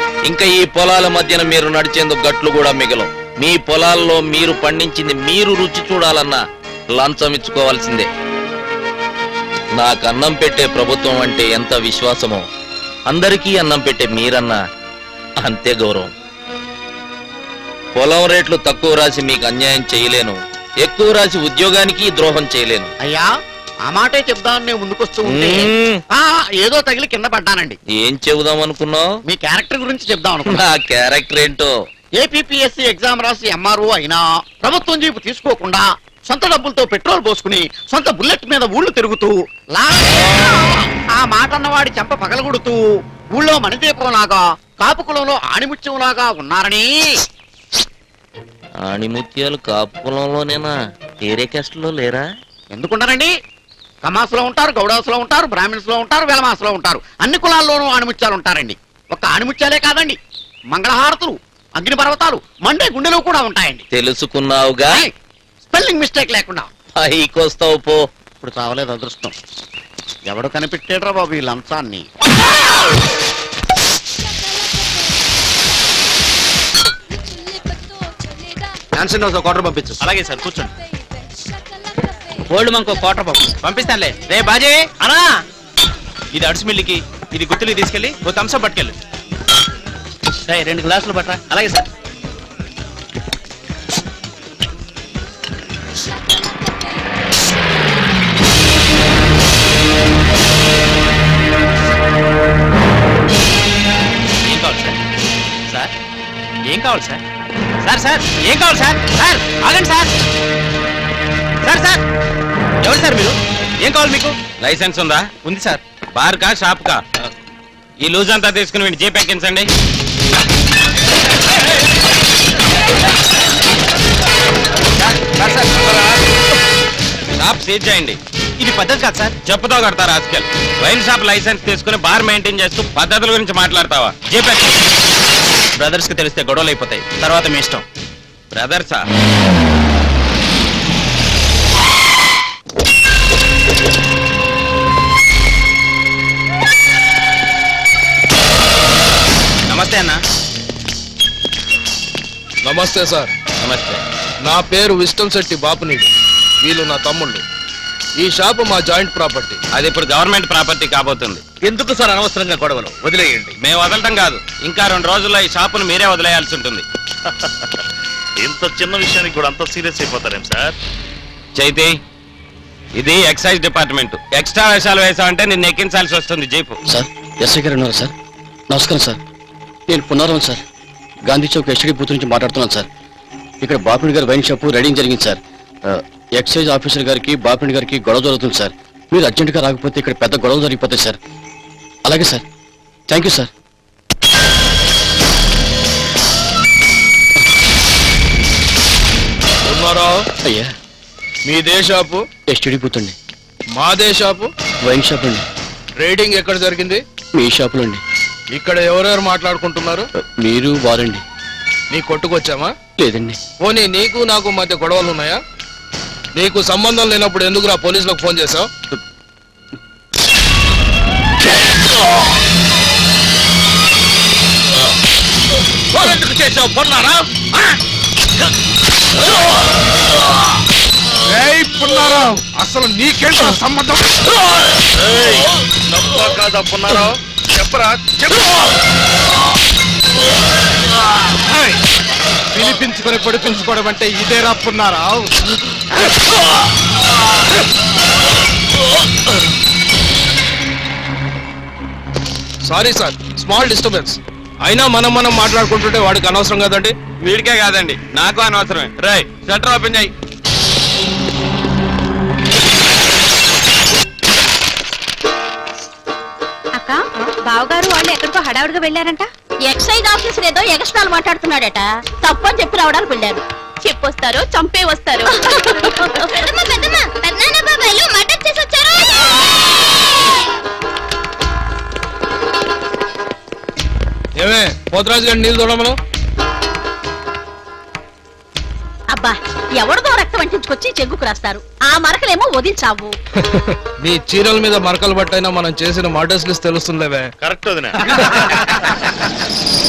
ఇంకా ఈ పొలాల మధ్యన మీరు నడిచేందుకు గట్లు కూడా మిగలం మీ పొలాల్లో మీరు పండించింది మీరు రుచి చూడాలన్నా లంచం ఇచ్చుకోవాల్సిందే నాకు అన్నం పెట్టే ప్రభుత్వం అంటే ఎంత విశ్వాసమో అందరికీ అన్నం పెట్టే మీరన్నా అంతే గౌరవం పొలం రేట్లు తక్కువ రాసి మీకు అన్యాయం చేయలేను ఎక్కువ రాసి ఉద్యోగానికి ద్రోహం చేయలేను అయ్యా ఆ మాటే చెప్దామని నేను ముందుకొస్తూ ఉంటే మ్మ్. ఆ, ఏదో తగిలి కింద పడ్డానండి ఏం చెబుదాం అనుకున్నావు మీ క్యారెక్టర్ గురించి చెప్దాం అనుకున్నా నా క్యారెక్టర్ ఏంటో ఏపీపీఎస్సీ ఎగ్జామ్ రాసి ఎంఆర్ఓ అయినా ప్రభుత్వం జీపు తీసుకోకుండా సొంత డబ్బులతో పెట్రోల్ పోసుకుని సొంత బుల్లెట్ మీద ఊళ్ళు తిరుగుతూ లా ఆ మాట అన్నవాడి చెంప పగలగొడుతూ ఊళ్ళో మణిదీపంలాగా కాపు కులంలో ఆణిముత్యంలాగా ఉన్నారని ఆణిముత్యాలు కాపు పొలంలోనేనా వేరే క్యాస్ట్లో లేరా ఎందుకుంటారండి కమాసులో ఉంటారు గౌడాసులో ఉంటారు బ్రాహ్మిన్స్ లో ఉంటారు వెలమాసులో ఉంటారు అన్ని కులాల్లోనూ ఆణిముత్యాలు ఉంటారండి ఒక్క ఆణిముత్యాలే కాదండి మంగళహారతులు అగ్ని పర్వతాలు మండే గుండెలో కూడా ఉంటాయండి తెలుసుకున్నావుగా ఏయ్, స్పెల్లింగ్ మిస్టేక్ లేకుండా పైకొస్తావు పో ఇప్పుడు చావలేదు అదృష్టం ఎవడు కనిపెట్టాడ్రా బాబు ఈ లంచాన్ని డాన్సర్ ఒక క్వార్టర్ పంపించు అలాగే సార్ కూర్చోండి ఓల్డ్ మంకో క్వార్టర్ పంపు పంపిస్తానులే రే బాజీ అనా ఇది అడుసుమిల్లికి ఇది గుత్తులు తీసుకెళ్ళి ఓ థమ్స్అప్ పట్టుకెళ్ళు రేయ్, రెండు గ్లాసులు పట్టరా అలాగే సార్ ఏం కావాలి సార్ సార్ ఏం కావాలి సార్ సార్ సార్ ఏం కావాలి సార్ సార్ ఆగండి సార్ సార్ సార్ ఎవరు సార్ మీరు ఏం కావాలి మీకు లైసెన్స్ ఉందా ఉంది సార్ బార్ కా షాప్ కా ఈ లూజ్ అంతా తీసుకుని వీడి జేబు ఎక్కించండి సార్ సార్ షాప్ సీజ్ చేయండి ఇది పద్ధతి కాదు సార్ చెప్పుతో కడతారు ఆస్కెల్ వైన్ షాప్ లైసెన్స్ తీసుకుని బార్ మెయింటైన్ చేస్తూ పద్ధతుల గురించి మాట్లాడతావా జేబు బ్రదర్స్ కి తెలిస్తే గొడవలు అయిపోతాయి తర్వాత మీ ఇష్టం బ్రదర్సా నమస్తే అన్న నమస్తే సార్ నమస్తే నా పేరు విస్టం శెట్టి బాపునీడు వీళ్ళు నా తమ్ముళ్ళు ఈ షాపు మా జాయింట్ ప్రాపర్టీ అది ఇప్పుడు గవర్నమెంట్ ప్రాపర్టీ కాబోతుంది ఎందుకు సార్ అనవసరంగా గొడవలు వదిలేయండి మేము వదలటం కాదు ఇంకా రెండు రోజుల్లో ఈ షాపును మీరే వదిలేయాల్సి ఉంటుంది ఇంత చిన్న విషయానికి కూడా అంత సీరియస్ అయిపోతారేం సార్ చైతి ఇది ఎక్సైజ్ డిపార్ట్మెంట్ ఎక్స్ట్రా వేషాలు వేసామంటే నిన్ను ఎక్కించాల్సి వస్తుంది జీపు సార్ ఎస్ఐ గారు ఉన్నారు సార్ నమస్కారం సార్ నేను పునరం sir Gandhi Chowk STD booth నుంచి మాట్లాడుతున్నాను సార్ ఇక్కడ బాపిడి గారి వైన్ షాపు రైడింగ్ జరిగింది సార్ ఆ, ఎక్సైజ్ ఆఫీసర్ గారికి బాపిడి గారికి గొడవ జరుగుతుంది సార్ మీరు అర్జెంటుగా రాకపోతే ఇక్కడ పెద్ద గొడవ జరిగిపోతాయి సార్ అలాగే సార్ థ్యాంక్ యూ సార్ ఉన్నారా అయ్యా మీదే షాపు ఎస్టీడీ బూత్ అండి మాదే షాపు వైన్ షాప్ అండి రేటింగ్ ఎక్కడ జరిగింది మీ షాపులో అండి ఇక్కడ ఎవరెవరు మాట్లాడుకుంటున్నారు ఆ, మీరు వారండి నీ కొట్టుకొచ్చామా లేదండి పోనీ నీకు నాకు మధ్య గొడవలు ఉన్నాయా నీకు సంబంధం లేనప్పుడు ఎందుకు రా పోలీసులకు ఫోన్ చేసావు ఎందుకు చేసావు పొన్నారా అసలు నీకేంటో సంబంధం తప్ప కాదా పున్నారా చెప్పరా చెప్పు పిలిపించుకొని పొడిపించుకోవడం అంటే ఇదే రాపున్నారా సారీ సార్ స్మాల్ డిస్టర్బెన్స్ అయినా మనం మనం మాట్లాడుకుంటుంటే వాడికి అనవసరం కదండి వీడికే కాదండి నాకు అనవసరమే రై షట్టర్ ఓపెన్ చేయి అక్క బావగారు వాళ్ళు ఎక్కడికో హడావుడిగా వెళ్ళారంట ఎక్సైజ్ ఆఫీసర్ ఏదో ఎగస్ట్రాలు మాట్లాడుతున్నాడట తప్పని చెప్పి రావడానికి వెళ్ళారు చెప్పొస్తారు చంపే వస్తారు మర్డర్ చేసి వచ్చారు ఏమే పోతరాజు గారిని నీళ్ళు చూడమను అబ్బా ఎవరిదో రక్తం అంటించుకొచ్చి చెంగుకు రాస్తారు ఆ మరకలేమో వదిలిచావు నీ చీరల మీద మరకలు బట్టైనా మనం చేసిన మర్డర్స్ లిస్ట్ తెలుస్తుందిలేవే కరెక్ట్ వదినా